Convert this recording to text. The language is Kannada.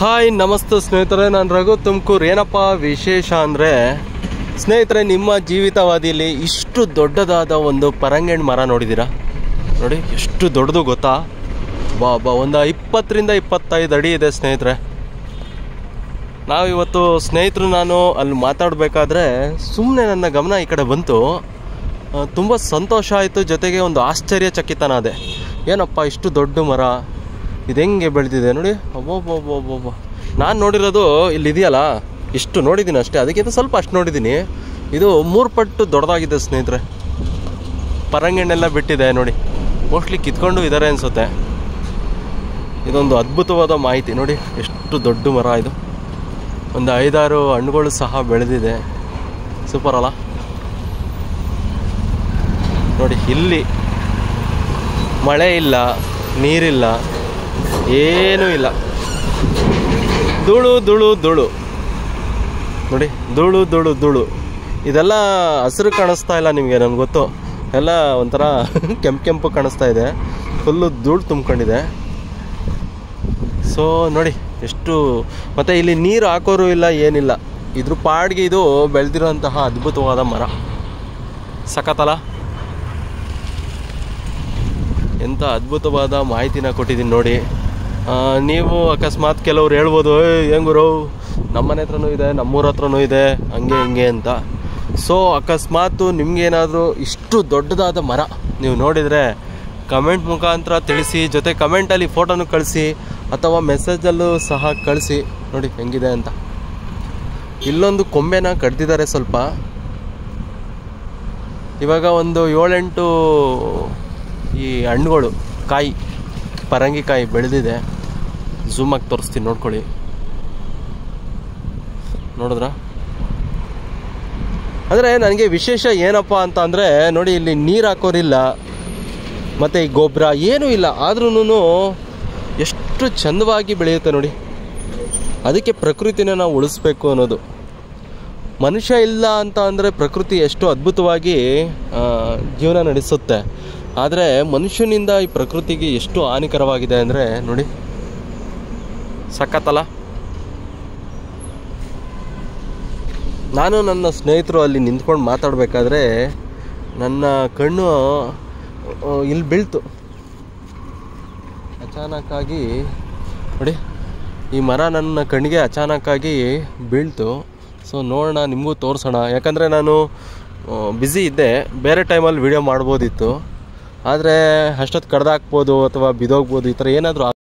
ಹಾಯ್ ನಮಸ್ತೆ ಸ್ನೇಹಿತರೆ ನಾನು ರಘು ತುಮಕೂರು ಏನಪ್ಪ ವಿಶೇಷ ಅಂದರೆ ಸ್ನೇಹಿತರೆ ನಿಮ್ಮ ಜೀವಿತವಾದಿಯಲ್ಲಿ ಇಷ್ಟು ದೊಡ್ಡದಾದ ಒಂದು ಪರಂಗಿಣ್ ಮರ ನೋಡಿದ್ದೀರಾ ನೋಡಿ ಎಷ್ಟು ದೊಡ್ಡದು ಗೊತ್ತಾ ಬಾ ಬಾ ಒಂದು ಇಪ್ಪತ್ತರಿಂದ ಇಪ್ಪತ್ತೈದು ಅಡಿ ಇದೆ ಸ್ನೇಹಿತರೆ ನಾವಿವತ್ತು ಸ್ನೇಹಿತರು ನಾನು ಅಲ್ಲಿ ಮಾತಾಡಬೇಕಾದ್ರೆ ಸುಮ್ಮನೆ ನನ್ನ ಗಮನ ಈ ಕಡೆ ಬಂತು ತುಂಬ ಸಂತೋಷ ಆಯಿತು ಜೊತೆಗೆ ಒಂದು ಆಶ್ಚರ್ಯಚಕಿತನಾದೆ ಏನಪ್ಪ ಇಷ್ಟು ದೊಡ್ಡ ಮರ ಇದು ಹೆಂಗೆ ಬೆಳೆದಿದೆ ನೋಡಿ ಒಬ್ಬೊಬ್ಬೊಬ್ಬೊಬ್ಬೊಬ್ಬ ನಾನು ನೋಡಿರೋದು ಇಲ್ಲಿ ಇದೆಯಲ್ಲ ಇಷ್ಟು ನೋಡಿದ್ದೀನಿ ಅಷ್ಟೇ ಅದಕ್ಕಿಂತ ಸ್ವಲ್ಪ ಅಷ್ಟು ನೋಡಿದ್ದೀನಿ ಇದು ಮೂರು ಪಟ್ಟು ದೊಡ್ಡದಾಗಿದೆ ಸ್ನೇಹಿತರೆ ಪರಂಗಿಣ್ಣೆಲ್ಲ ಬಿಟ್ಟಿದೆ ನೋಡಿ ಮೋಸ್ಟ್ಲಿ ಕಿತ್ಕೊಂಡು ಇದ್ದಾರೆ ಅನಿಸುತ್ತೆ ಇದೊಂದು ಅದ್ಭುತವಾದ ಮಾಹಿತಿ ನೋಡಿ ಎಷ್ಟು ದೊಡ್ಡ ಮರ ಇದು ಒಂದು ಐದಾರು ಹಣ್ಣುಗಳು ಸಹ ಬೆಳೆದಿದೆ ಸೂಪರ್ ಅಲ್ಲ ನೋಡಿ ಇಲ್ಲಿ ಮಳೆ ಇಲ್ಲ ನೀರಿಲ್ಲ ಏನೂ ಇಲ್ಲ ಧೂಳು ಧೂಳು ಧೂಳು ನೋಡಿ ಧೂಳು ಧೂಳು ಧೂಳು ಇದೆಲ್ಲ ಹಸಿರು ಕಾಣಿಸ್ತಾ ಇಲ್ಲ ನಿಮಗೆ ನನಗೆ ಗೊತ್ತು ಎಲ್ಲ ಒಂಥರ ಕೆಂಪು ಕೆಂಪು ಕಾಣಿಸ್ತಾ ಇದೆ ಫುಲ್ಲು ಧೂಳು ತುಂಬ್ಕೊಂಡಿದೆ ಸೊ ನೋಡಿ ಎಷ್ಟು ಮತ್ತು ಇಲ್ಲಿ ನೀರು ಹಾಕೋರು ಇಲ್ಲ ಏನಿಲ್ಲ ಇದ್ರ ಪಾಡ್ಗೆ ಇದು ಬೆಳೆದಿರೋಂತಹ ಅದ್ಭುತವಾದ ಮರ ಸಖತ್ತಲ್ಲ ಎಂಥ ಅದ್ಭುತವಾದ ಮಾಹಿತಿನ ಕೊಟ್ಟಿದ್ದೀನಿ ನೋಡಿ ಆ, ನೀವು ಅಕಸ್ಮಾತ್ ಕೆಲವ್ರು ಹೇಳ್ಬೋದು ಏಯ್ ಹೆಂಗುರು ನಮ್ಮನೆ ಹತ್ರನೂ ಇದೆ ನಮ್ಮೂರ ಹತ್ರನೂ ಇದೆ ಹಂಗೆ ಹಿಂಗೆ ಅಂತ ಸೊ ಅಕಸ್ಮಾತು ನಿಮ್ಗೇನಾದರೂ ಇಷ್ಟು ದೊಡ್ಡದಾದ ಮರ ನೀವು ನೋಡಿದರೆ ಕಮೆಂಟ್ ಮುಖಾಂತರ ತಿಳಿಸಿ ಜೊತೆ ಕಮೆಂಟಲ್ಲಿ ಫೋಟೋನು ಕಳಿಸಿ ಅಥವಾ ಮೆಸೇಜಲ್ಲೂ ಸಹ ಕಳಿಸಿ ನೋಡಿ ಹೆಂಗಿದೆ ಅಂತ ಇಲ್ಲೊಂದು ಕೊಂಬೆನ ಕಡ್ದಿದ್ದಾರೆ ಸ್ವಲ್ಪ ಇವಾಗ ಒಂದು ಏಳೆಂಟು ಈ ಹಣ್ಣುಗಳು ಕಾಯಿ ಪರಂಗಿಕಾಯಿ ಬೆಳೆದಿದೆ ಝೂಮಾಗಿ ತೋರಿಸ್ತೀನಿ ನೋಡ್ಕೊಳ್ಳಿ ನೋಡಿದ್ರ ಅಂದರೆ ನನಗೆ ವಿಶೇಷ ಏನಪ್ಪ ಅಂತ ಅಂದರೆ ನೋಡಿ ಇಲ್ಲಿ ನೀರು ಹಾಕೋರಿಲ್ಲ ಮತ್ತು ಈ ಗೊಬ್ಬರ ಏನೂ ಇಲ್ಲ ಆದ್ರೂ ಎಷ್ಟು ಚಂದವಾಗಿ ಬೆಳೆಯುತ್ತೆ ನೋಡಿ ಅದಕ್ಕೆ ಪ್ರಕೃತಿನ ನಾವು ಉಳಿಸ್ಬೇಕು ಅನ್ನೋದು ಮನುಷ್ಯ ಇಲ್ಲ ಅಂತ ಅಂದರೆ ಪ್ರಕೃತಿ ಎಷ್ಟು ಅದ್ಭುತವಾಗಿ ಆ, ಜೀವನ ನಡೆಸುತ್ತೆ ಆದರೆ ಮನುಷ್ಯನಿಂದ ಈ ಪ್ರಕೃತಿಗೆ ಎಷ್ಟು ಹಾನಿಕರವಾಗಿದೆ ಅಂದರೆ ನೋಡಿ ಸಖತ್ತಲ್ಲ ನಾನು ನನ್ನ ಸ್ನೇಹಿತರು ಅಲ್ಲಿ ನಿಂತ್ಕೊಂಡು ಮಾತಾಡಬೇಕಾದ್ರೆ ನನ್ನ ಕಣ್ಣು ಆ, ಇಲ್ಲಿ ಬೀಳ್ತು ಅಚಾನಕ್ಕಾಗಿ ನೋಡಿ ಈ ಮರ ನನ್ನ ಕಣ್ಣಿಗೆ ಅಚಾನಕ್ಕಾಗಿ ಬೀಳ್ತು ಸೊ ನೋಡೋಣ ನಿಮಗೂ ತೋರಿಸೋಣ ಯಾಕಂದರೆ ನಾನು ಬ್ಯುಸಿ ಇದ್ದೆ ಬೇರೆ ಟೈಮಲ್ಲಿ ವಿಡಿಯೋ ಮಾಡ್ಬೋದಿತ್ತು ಆದರೆ ಅಷ್ಟೊತ್ತು ಕಡ್ದಾಕ್ಬೋದು ಅಥವಾ ಬಿದೋಗ್ಬೋದು ಈ ಥರ ಏನಾದರೂ